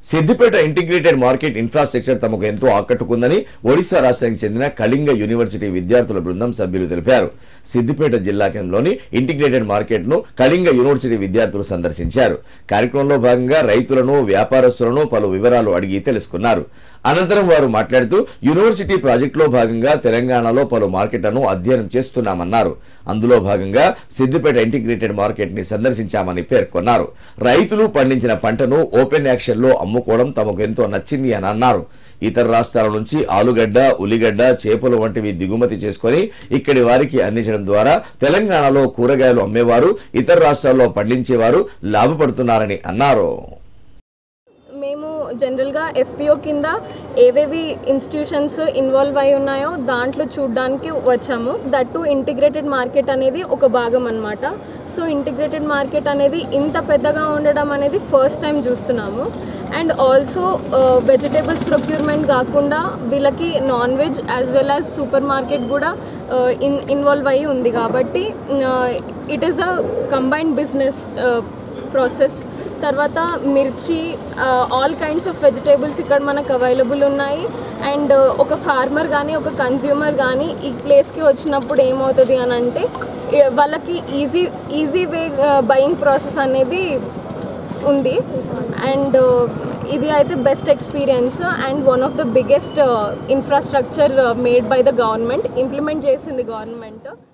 Siddipet integrated market infrastructure తమకు ఎంతో ఆకట్టుకుందని ఒడిశా రాష్ట్రానికి చెందిన కళింగ యూనివర్సిటీ విద్యార్థుల బృందం సభ్యులు తెలిపారు సిద్దిపేట జిల్లా కేంద్రంలోని ఇంటిగ్రేటెడ్ మార్కెట్ ను కళింగ యూనివర్సిటీ విద్యార్థులు సందర్శించారు కార్యక్రమంలో భాగంగా రైతులను వ్యాపారస్తులను పలు వివరాలు అడిగి తెలుసుకున్నారు అనంతరం వారు మాట్లాడుతూ యూనివర్సిటీ ప్రాజెక్టులో భాగంగా తెలంగాణలో పలు మార్కెట్లను అధ్యయనం చేస్తున్నామన్నారు అందులో భాగంగా సిద్దిపేట ఇంటిగ్రేటెడ్ మార్కెట్ ని సందర్శించామని పేర్కొన్నారు రైతులు పండించిన పంటను ఓపెన్ యాక్షన్ లో అమ్ముకోవడం తమకు ఎంతో నచ్చింది అని అన్నారు ఇతర రాష్ట్రాల నుంచి ఆలుగడ్డ ఉల్లిగడ్డ చేపలు వంటివి దిగుమతి చేసుకొని ఇక్కడి వారికి అందించడం ద్వారా తెలంగాణలో కూరగాయలు అమ్మేవారు ఇతర రాష్ట్రాల్లో పండించేవారు లాభపడుతున్నారని అన్నారు మేము జనరల్గా ఎఫ్పిఓ కింద ఏవేవి ఇన్స్టిట్యూషన్స్ ఇన్వాల్వ్ అయి ఉన్నాయో దాంట్లో చూడడానికి వచ్చాము దట్టు ఇంటిగ్రేటెడ్ మార్కెట్ అనేది ఒక భాగం అనమాట సో ఇంటిగ్రేటెడ్ మార్కెట్ అనేది ఇంత పెద్దగా ఉండడం అనేది ఫస్ట్ టైం చూస్తున్నాము అండ్ ఆల్సో వెజిటేబుల్స్ ప్రొక్యూర్మెంట్ కాకుండా వీళ్ళకి non veg as well as super market కూడా ఇన్ ఇన్వాల్వ్ అయ్యి ఉంది కాబట్టి it is a combined business process తర్వాత మిర్చి ఆల్ కైండ్స్ ఆఫ్ వెజిటేబుల్స్ ఇక్కడ మనకు అవైలబుల్ ఉన్నాయి అండ్ ఒక ఫార్మర్ కానీ ఒక కన్జ్యూమర్ కానీ ఈ ప్లేస్కి వచ్చినప్పుడు ఏమవుతుంది అని అంటే ఏ- వాళ్ళకి easy easy way buying process అనేది ఉంది అండ్ ఇది అయితే best experience and one of the biggest infrastructure made by the government implement చేసింది గవర్నమెంట్